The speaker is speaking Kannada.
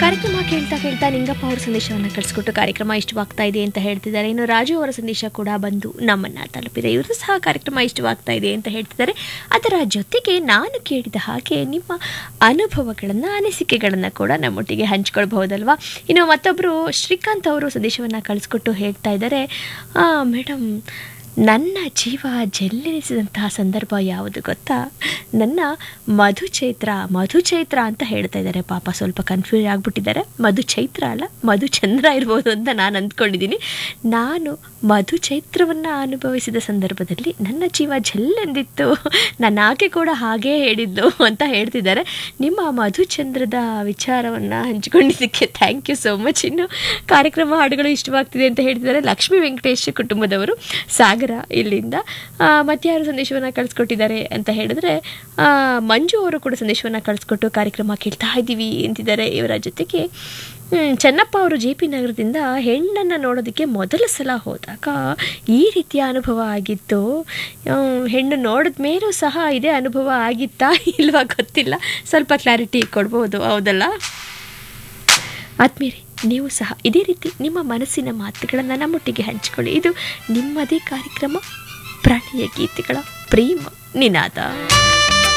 ಕಾರ್ಯಕ್ರಮ ಕೇಳ್ತಾ ಕೇಳ್ತಾ ನಿಂಗಪ್ಪ ಅವರ ಸಂದೇಶವನ್ನು ಕಳಿಸ್ಕೊಟ್ಟು ಕಾರ್ಯಕ್ರಮ ಇಷ್ಟವಾಗ್ತಾ ಇದೆ ಅಂತ ಹೇಳ್ತಿದ್ದಾರೆ ಇನ್ನು ರಾಜು ಅವರ ಸಂದೇಶ ಕೂಡ ಬಂದು ನಮ್ಮನ್ನ ತಲುಪಿದೆ ಇವರು ಸಹ ಕಾರ್ಯಕ್ರಮ ಇಷ್ಟವಾಗ್ತಾ ಇದೆ ಅಂತ ಹೇಳ್ತಿದ್ದಾರೆ ಅದರ ಜೊತೆಗೆ ನಾನು ಕೇಳಿದ ಹಾಗೆ ನಿಮ್ಮ ಅನುಭವಗಳನ್ನು ಅನಿಸಿಕೆಗಳನ್ನು ಕೂಡ ನಮ್ಮೊಟ್ಟಿಗೆ ಹಂಚ್ಕೊಳ್ಬಹುದಲ್ವಾ ಇನ್ನು ಮತ್ತೊಬ್ಬರು ಶ್ರೀಕಾಂತ್ ಅವರು ಸಂದೇಶವನ್ನು ಕಳಿಸ್ಕೊಟ್ಟು ಹೇಳ್ತಾ ಇದ್ದಾರೆ ಮೇಡಮ್ ನನ್ನ ಜೀವ ಜಲ್ಲೆನಿಸಿದಂತಹ ಸಂದರ್ಭ ಯಾವುದು ಗೊತ್ತಾ ನನ್ನ ಮಧುಚೈತ್ರ ಮಧುಚೈತ್ರ ಅಂತ ಹೇಳ್ತಾ ಇದ್ದಾರೆ ಪಾಪ ಸ್ವಲ್ಪ ಕನ್ಫ್ಯೂಸ್ ಆಗಿಬಿಟ್ಟಿದ್ದಾರೆ ಮಧುಚೈತ್ರ ಅಲ್ಲ ಮಧುಚಂದ್ರ ಇರ್ಬೋದು ಅಂತ ನಾನು ಅಂದ್ಕೊಂಡಿದ್ದೀನಿ ನಾನು ಮಧುಚೈತ್ರವನ್ನು ಅನುಭವಿಸಿದ ಸಂದರ್ಭದಲ್ಲಿ ನನ್ನ ಜೀವ ಜಲ್ಲೆಂದಿತ್ತು ನನ್ನ ಆಕೆ ಕೂಡ ಹಾಗೇ ಹೇಳಿದ್ದು ಅಂತ ಹೇಳ್ತಿದ್ದಾರೆ ನಿಮ್ಮ ಮಧುಚಂದ್ರದ ವಿಚಾರವನ್ನು ಹಂಚಿಕೊಂಡಿದ್ದಕ್ಕೆ ಥ್ಯಾಂಕ್ ಯು ಸೋ ಮಚ್ ಇನ್ನು ಕಾರ್ಯಕ್ರಮ ಹಾಡುಗಳು ಇಷ್ಟವಾಗ್ತಿದೆ ಅಂತ ಹೇಳ್ತಿದ್ದಾರೆ ಲಕ್ಷ್ಮೀ ವೆಂಕಟೇಶ್ ಕುಟುಂಬದವರು ಸಾಗರ ಇಲ್ಲಿಂದ ಮತ್ತೆ ಯಾರು ಸಂದೇಶವನ್ನು ಕಳಿಸ್ಕೊಟ್ಟಿದ್ದಾರೆ ಅಂತ ಹೇಳಿದ್ರೆ ಆ, ಮಂಜು ಅವರು ಕೂಡ ಸಂದೇಶವನ್ನು ಕಳಿಸ್ಕೊಟ್ಟು ಕಾರ್ಯಕ್ರಮ ಕೇಳ್ತಾ ಇದ್ದೀವಿ ಅಂತಿದ್ದಾರೆ ಇವರ ಜೊತೆಗೆ ಹ್ಮ್, ಚೆನ್ನಪ್ಪ ಅವರು ಜೆ ಪಿ ನಗರದಿಂದ ಹೆಣ್ಣನ್ನು ನೋಡೋದಕ್ಕೆ ಮೊದಲ ಸಲ ಹೋದಾಗ ಈ ರೀತಿಯ ಅನುಭವ ಆಗಿತ್ತು ಹ್ಮ್, ಹೆಣ್ಣು ನೋಡಿದ ಮೇಲೂ ಸಹ ಇದೇ ಅನುಭವ ಆಗಿತ್ತಾ ಇಲ್ವಾ ಗೊತ್ತಿಲ್ಲ ಸ್ವಲ್ಪ ಕ್ಲಾರಿಟಿ ಕೊಡ್ಬೋದು ಹೌದಲ್ಲ ಆತ್ಮೀಯರೇ ನೀವು ಸಹ ಇದೇ ರೀತಿ ನಿಮ್ಮ ಮನಸ್ಸಿನ ಮಾತುಗಳನ್ನು ನಮ್ಮೊಟ್ಟಿಗೆ ಹಂಚಿಕೊಳ್ಳಿ ಇದು ನಿಮ್ಮದೇ ಕಾರ್ಯಕ್ರಮ ಪ್ರಣಯ ಗೀತೆಗಳ ಪ್ರೇಮ ನಿನಾದ